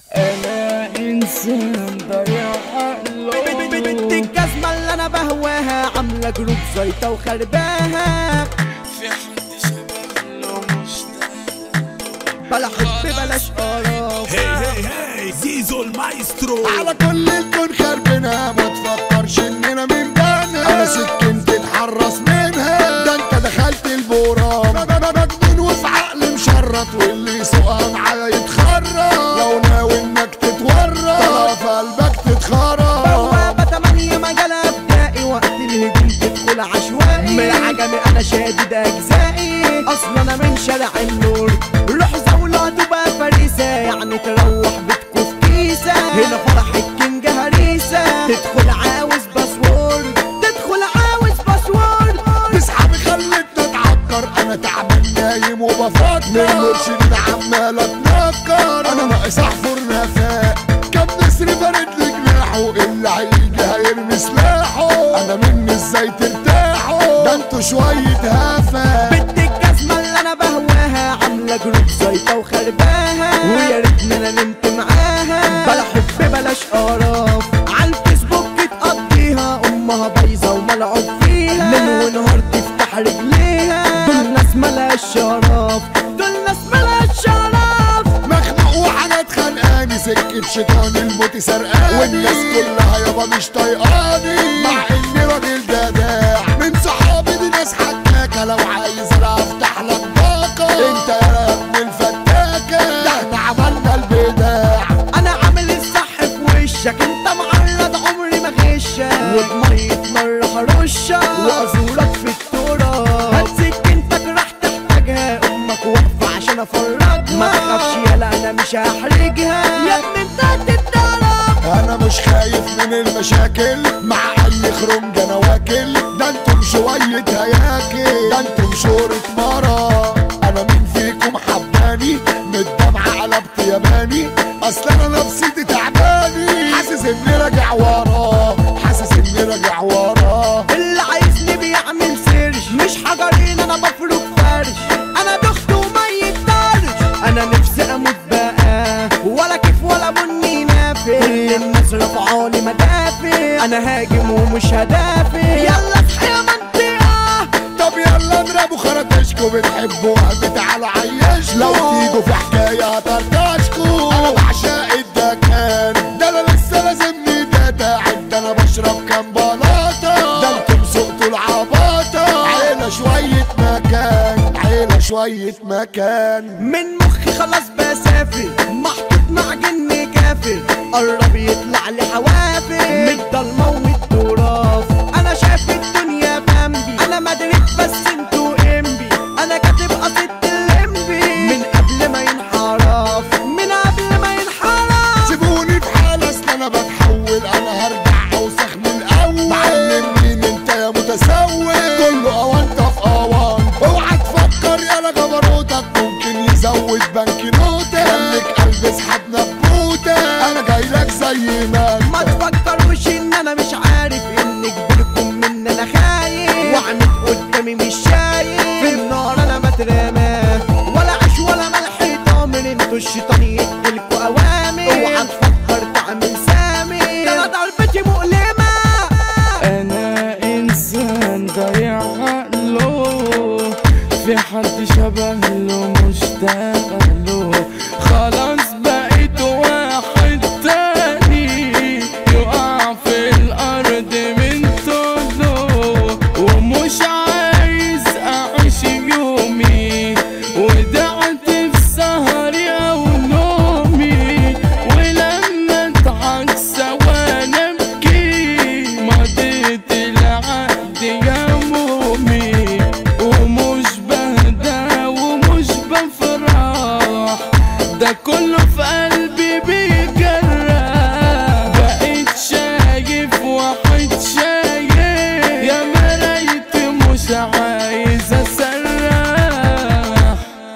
انا انسان ضيع بنت عقله الجزمة اللي انا بهواها عاملة جروب زيطة وخرباها في حد شبه له مشتاق بلا حب بلاش قرف هي هي هي زيزو المايسترو على كل الكون خربنا ما تفكرش اننا من بنا انا سكنت اتحرص منها ده انت دخلت البورام مجنون وفي عقل مشرط واللي يسوقها معايا يتخرب لو ناوي انك تتورط طلع في قلبك تتخرب بوابة تمانية مجال ابدائي وقت الهجوم تدخل عشوائي من العجمي انا شادد اجزائي اصلا انا من شارع النور روح زولة تبقى فريسة يعني تروح بيتكو في كيسة هنا فرح الكينج هريسة تدخل عاوز باسورد تدخل عاوز باسورد اصحابي خلتنا اتعكر انا تعبان نايم وبفكر من مرشدين عمال اتنكر انا ناقص احفر نفاق كم نسر فرد لي جناحه اللي هيجي هيرمي سلاحه انا مني ازاي ترتاحوا ده انتوا شوية هفا بنت الجزمة اللي انا بهواها عاملة جروب زيطة وخرباها ويا ريتني انا نمت معاها بلا حب بلاش قرف على الفيسبوك تقضيها امها بايظة وملعوب فيها ليل ونهار تفتح رجليها دول ناس ملاش شرف دول ناس ملاش شرف مخنوق وحاجات خانقاني سكة شيطان الموت سرقاني والناس كلها يابا مش طايقاني مع اني راجل جداع من صحابي دي ناس حكاكة لو عايز انا افتح لك باقة انت يا ابن الفتاكة ده احنا عملنا البداع انا عامل الصح في وشك انت معرض عمري ما غشك وبمية مرة هرشك وازورك في التراب هتسك انتك راح تحتاجها امك واقفة عشان افرجها ما تخافش يلا انا مش هحرجها يا ابني انت هتتضرب انا مش خايف من المشاكل مع اي خرنج انا واكل ده انتم شوية هياكل ده انتم شورة مرة انا مين فيكم حباني من الدمعة قلبت ياباني اصل انا نفسيتي تعباني حاسس اني راجع ورا حاسس اني راجع ورا اللي عايزني بيعمل سيرش مش حجرين انا بفرك فرش انا دخت وما يقدرش انا نفسي اموت بقى ولا كيف ولا بني نافع كل الناس رفعالي مدافع انا هاجم ومش هدافع يلا اصحى يا منطقة طب يلا نضربوا خرطشكوا بتحبوا قلبي تعالوا عيش لو تيجوا في حكاية هطرطشكوا انا بعشق الدكان ده انا لسه لازمني ده داعب ده انا بشرب كام بلاطة ده انتم سقتوا العباطة عيلة شوية مكان عيلة شوية مكان من مخي خلاص بسافر محطوط مع جن كافر قرب يطلع لي حوافر من الضلمة والتراف انا شايف الدنيا بامبي انا مدرك بس انتوا امبي انا كاتب قصيدة الليمبي من قبل ما ينحرف من قبل ما ينحرف سيبوني في حالي اصل انا بتحول انا هرجع اوسخ من الاول معلم مين انت يا متسول كله اوانطه في اوانطه اوعى تفكر يا جبروتك ممكن يزود بنك نوتك خليك قلب اسحب نبوتك انا جاي لك زي ما ما انت تفكروش ان انا مش عارف ان كبركم من انا خايف وعمت قدامي مش شايف في النار انا بترمى ولا عيش ولا ملح طامر انتوا الشيطان يديلكوا اوامر اوعى تفكر تعمل سامي ده انا ضربتي مؤلمة انا انسان ضيع عقله في حد شبه له مشتاق له خلاص بقيت واحد تاني يقع في الارض من طوله ومش عايز اعيش يومي ودعت في سهري او نومي ولما اضحك سوا نبكي مضيت العهد يا مومي ومش بهدى ومش بفرح ده كله في قلبي بيجرح بقيت شايف واحد شايف يا مرايتي مش عايز اسرح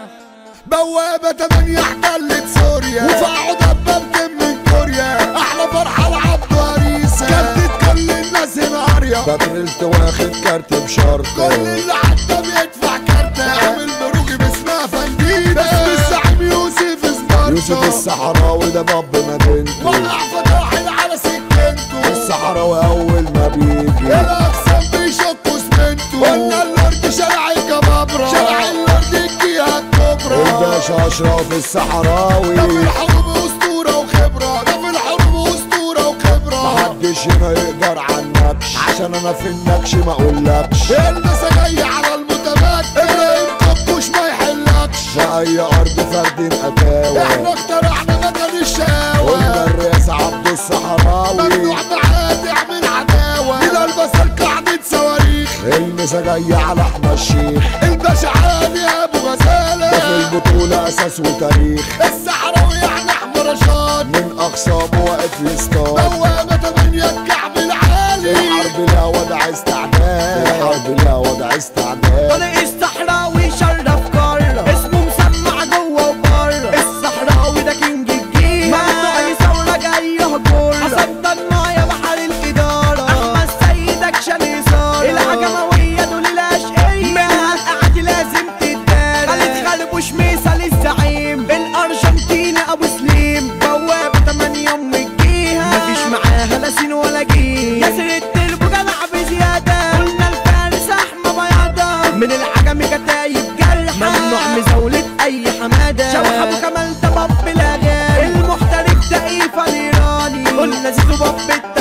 بوابة تمانية احتلت سوريا وفقعوا دبابة من كوريا احلى فرحة العبد هريسة كارت كل الناس هنا قرية بطرلت واخد كارت بشرطة كل اللي عدى بيدفع كارت عامل بروجي باسمها فندينا بس الزعيم يوسف سبارتا يوسف الصحراوي ده باب مدينته ولع فتاحل على سكنته الصحراوي اول ما بيجي الاقسام بيشكوا سمنته قلنا الارض شارع الكبابرة شارع الارض الجهة الكبرى الباشا اشرف الصحراوي ده في الحروب اسطورة وخبرة ده في الحروب اسطورة وخبرة محدش هنا يقدر عنكش عشان انا في النكش ما اقولكش الناس جاية على المتمكن اللي ينكبوش ما يحلكش في اي ارض فرد اتاوى احنا اخترعنا مكان الشاوى قلنا الرئاسة عبد الصحراوي ممنوع معاه تعمل عداوة الى البصر قاعدة صواريخ المسا جاية على احمد الشيخ الباشا عادي ابو غزالة ده في البطولة اساس وتاريخ الصحراوي يعني احمد رشاد من اقسامه واقف يصطاد بوابة تمانية الكعب العالي الحرب لها وضع استعداد الحرب لها وضع استعداد طريق الصحراوي شرف قارة اسمه مسمع جوه وبره الصحراوي ده كينج الجيل ممنوع ثورة جاي يهجر حسن دمع يا بحر الإدارة أحمد سيد أكشن إثارة العجموية دول الأشقية منها القعد لازم تتدارى خالد خلبوش مثال الزعيم الأرجنتين أبو سليم بوابة تمانية أم الجيهة مفيش معاها لا سين ولا جيم ياسر التربو جدع بزيادة قلنا الفارس أحمى بياضة من العجم كتايب جرحة ممنوع مزاولة أي حمادة شبح أبو كمال ده باب الأغاني المحترف ده إيفا الإيراني قلنا زيزو باب